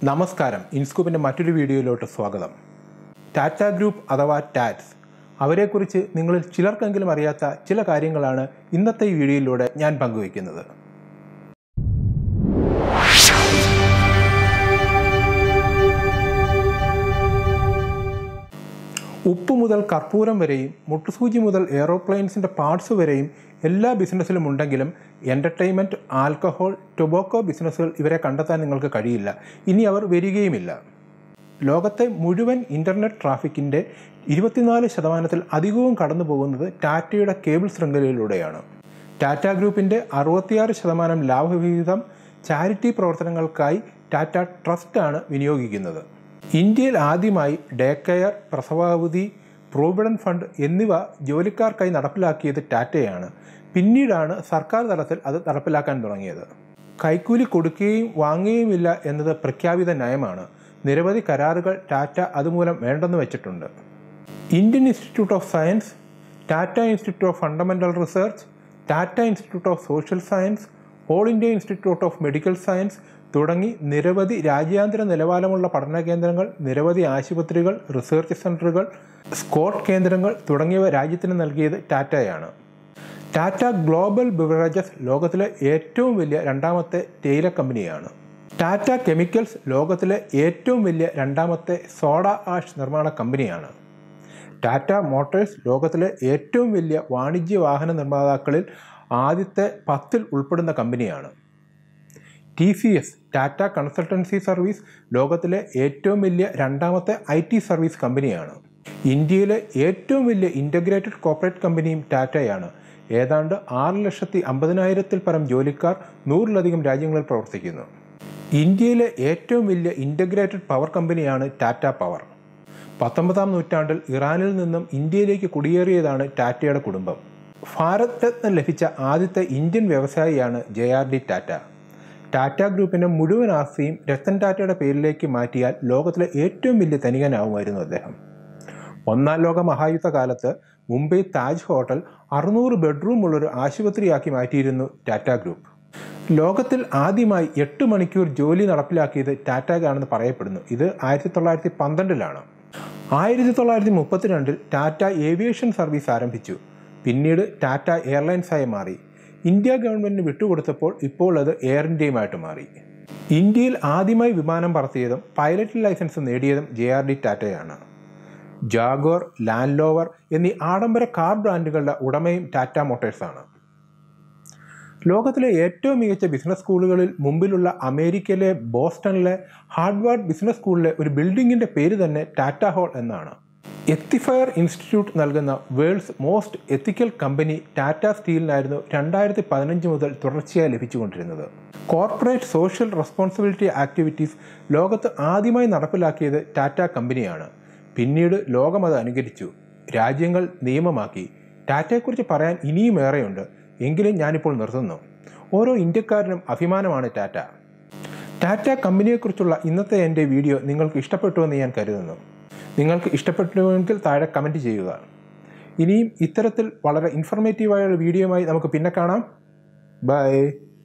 നമസ്കാരം ഇൻസ്കൂപ്പിൻ്റെ മറ്റൊരു വീഡിയോയിലോട്ട് സ്വാഗതം ടാറ്റ ഗ്രൂപ്പ് അഥവാ ടാറ്റ്സ് അവരെക്കുറിച്ച് നിങ്ങളിൽ ചിലർക്കെങ്കിലും അറിയാത്ത ചില കാര്യങ്ങളാണ് ഇന്നത്തെ ഈ വീഡിയോയിലൂടെ ഞാൻ പങ്കുവയ്ക്കുന്നത് ഉപ്പ് മുതൽ കർപ്പൂരം വരെയും മുട്ടുസൂചി മുതൽ എയറോപ്ലെയിൻസിൻ്റെ പാർട്സ് വരെയും എല്ലാ ബിസിനസ്സിലും ഉണ്ടെങ്കിലും എൻ്റർടൈൻമെൻറ്റ് ആൽക്കഹോൾ ടൊബാക്കോ ബിസിനസ്സുകൾ ഇവരെ കണ്ടെത്താൻ നിങ്ങൾക്ക് കഴിയില്ല ഇനി അവർ വരികയുമില്ല ലോകത്തെ മുഴുവൻ ഇൻ്റർനെറ്റ് ട്രാഫിക്കിൻ്റെ ഇരുപത്തിനാല് ശതമാനത്തിൽ അധികവും കടന്നു പോകുന്നത് ടാറ്റയുടെ കേബിൾ ശൃംഖലയിലൂടെയാണ് ടാറ്റ ഗ്രൂപ്പിൻ്റെ അറുപത്തിയാറ് ശതമാനം ലാഭവിഹിതം ചാരിറ്റി പ്രവർത്തനങ്ങൾക്കായി ടാറ്റ ട്രസ്റ്റാണ് വിനിയോഗിക്കുന്നത് ഇന്ത്യയിൽ ആദ്യമായി ഡേ കെയർ പ്രസവാവധി പ്രോവിഡന്റ് ഫണ്ട് എന്നിവ ജോലിക്കാർക്കായി നടപ്പിലാക്കിയത് ടാറ്റയാണ് പിന്നീടാണ് സർക്കാർ തലത്തിൽ അത് നടപ്പിലാക്കാൻ തുടങ്ങിയത് കൈക്കൂലി കൊടുക്കുകയും വാങ്ങുകയുമില്ല എന്നത് പ്രഖ്യാപിത നയമാണ് നിരവധി കരാറുകൾ ടാറ്റ അതുമൂലം വേണ്ടെന്ന് വെച്ചിട്ടുണ്ട് Indian Institute of Science Tata Institute of Fundamental Research Tata Institute of Social Science All India Institute of Medical Science തുടങ്ങി നിരവധി രാജ്യാന്തര നിലവാരമുള്ള പഠന കേന്ദ്രങ്ങൾ നിരവധി ആശുപത്രികൾ റിസർച്ച് സെൻ്ററുകൾ സ്കോട്ട് കേന്ദ്രങ്ങൾ തുടങ്ങിയവ രാജ്യത്തിന് നൽകിയത് ടാറ്റയാണ് ടാറ്റ ഗ്ലോബൽ ബിവറേജസ് ലോകത്തിലെ ഏറ്റവും വലിയ രണ്ടാമത്തെ തേയില കമ്പനിയാണ് ടാറ്റ കെമിക്കൽസ് ലോകത്തിലെ ഏറ്റവും വലിയ രണ്ടാമത്തെ സോഡ ആഷ് നിർമ്മാണ കമ്പനിയാണ് ടാറ്റ മോട്ടോഴ്സ് ലോകത്തിലെ ഏറ്റവും വലിയ വാണിജ്യ വാഹന നിർമ്മാതാക്കളിൽ ആദ്യത്തെ പത്തിൽ ഉൾപ്പെടുന്ന കമ്പനിയാണ് T C S Tata Consultancy Service ലോകത്തിലെ ഏറ്റവും വലിയ രണ്ടാമത്തെ ഐ ടി സർവീസ് കമ്പനിയാണ് ഇന്ത്യയിലെ ഏറ്റവും വലിയ ഇൻ്റഗ്രേറ്റഡ് കോർപ്പറേറ്റ് കമ്പനിയും ടാറ്റയാണ് ഏതാണ്ട് ആറ് ലക്ഷത്തി അമ്പതിനായിരത്തിൽ പരം ജോലിക്കാർ നൂറിലധികം രാജ്യങ്ങളിൽ പ്രവർത്തിക്കുന്നു ഇന്ത്യയിലെ ഏറ്റവും വലിയ ഇൻ്റഗ്രേറ്റഡ് പവർ കമ്പനിയാണ് ടാറ്റ പവർ പത്തൊമ്പതാം നൂറ്റാണ്ടിൽ ഇറാനിൽ നിന്നും ഇന്ത്യയിലേക്ക് കുടിയേറിയതാണ് ടാറ്റയുടെ കുടുംബം ഭാരത് രത്ന ലഭിച്ച ആദ്യത്തെ ഇന്ത്യൻ വ്യവസായിയാണ് J R D Tata Tata ഗ്രൂപ്പിൻ്റെ മുഴുവൻ ആസ്തിയും രത്തൻ ടാറ്റയുടെ പേരിലേക്ക് മാറ്റിയാൽ ലോകത്തിലെ ഏറ്റവും വലിയ ധനികനാവുമായിരുന്നു അദ്ദേഹം ഒന്നാം ലോക മഹായുദ്ധ കാലത്ത് മുംബൈ താജ് ഹോട്ടൽ അറുന്നൂറ് ബെഡ്റൂം ഉള്ളൊരു ആശുപത്രിയാക്കി മാറ്റിയിരുന്നു ടാറ്റ ഗ്രൂപ്പ് ലോകത്തിൽ ആദ്യമായി എട്ട് മണിക്കൂർ ജോലി നടപ്പിലാക്കിയത് ടാറ്റയാണെന്ന് പറയപ്പെടുന്നു ഇത് ആയിരത്തി തൊള്ളായിരത്തി പന്ത്രണ്ടിലാണ് ആയിരത്തി തൊള്ളായിരത്തി മുപ്പത്തിരണ്ടിൽ ടാറ്റ ഏവിയേഷൻ സർവീസ് ആരംഭിച്ചു പിന്നീട് ടാറ്റ എയർലൈൻസായി മാറി ഇന്ത്യ ഗവൺമെൻറ്റിന് വിട്ടുകൊടുത്തപ്പോൾ ഇപ്പോൾ അത് എയർ ഇന്ത്യയുമായിട്ട് മാറി ഇന്ത്യയിൽ ആദ്യമായി വിമാനം പറത്തിയതും പൈലറ്റ് ലൈസൻസ് നേടിയതും ജെ ആർ ഡി ടാറ്റയാണ് ജാഗോർ ലാൻഡ് ലോവർ എന്നീ ആഡംബര കാർ ബ്രാൻഡുകളുടെ ഉടമയും ടാറ്റ മോട്ടോഴ്സാണ് ലോകത്തിലെ ഏറ്റവും മികച്ച ബിസിനസ് സ്കൂളുകളിൽ മുമ്പിലുള്ള അമേരിക്കയിലെ ബോസ്റ്റണിലെ ഹാർഡ്വാർഡ് ബിസിനസ് സ്കൂളിലെ ഒരു ബിൽഡിങ്ങിൻ്റെ പേര് തന്നെ ടാറ്റ ഹോൾ എന്നാണ് എത്തിഫയർ ഇൻസ്റ്റിറ്റ്യൂട്ട് നൽകുന്ന world's most ethical company Tata സ്റ്റീലിനായിരുന്നു രണ്ടായിരത്തി പതിനഞ്ച് മുതൽ തുടർച്ചയായി ലഭിച്ചുകൊണ്ടിരുന്നത് കോർപ്പറേറ്റ് സോഷ്യൽ റെസ്പോൺസിബിലിറ്റി ആക്ടിവിറ്റീസ് ലോകത്ത് ആദ്യമായി നടപ്പിലാക്കിയത് ടാറ്റ കമ്പനിയാണ് പിന്നീട് ലോകം അത് അനുകരിച്ചു രാജ്യങ്ങൾ നിയമമാക്കി ടാറ്റയെക്കുറിച്ച് പറയാൻ ഇനിയും ഏറെയുണ്ട് എങ്കിലും ഞാനിപ്പോൾ നിർത്തുന്നു ഓരോ ഇന്ത്യക്കാരനും അഭിമാനമാണ് ടാറ്റ ടാറ്റ കമ്പനിയെക്കുറിച്ചുള്ള ഇന്നത്തെ എൻ്റെ വീഡിയോ നിങ്ങൾക്ക് ഇഷ്ടപ്പെട്ടുവെന്ന് ഞാൻ കരുതുന്നു നിങ്ങൾക്ക് ഇഷ്ടപ്പെട്ടുവെങ്കിൽ താഴെ കമൻറ്റ് ചെയ്യുക ഇനിയും ഇത്തരത്തിൽ വളരെ ഇൻഫർമേറ്റീവായ വീഡിയോയുമായി നമുക്ക് പിന്നെ കാണാം ബൈ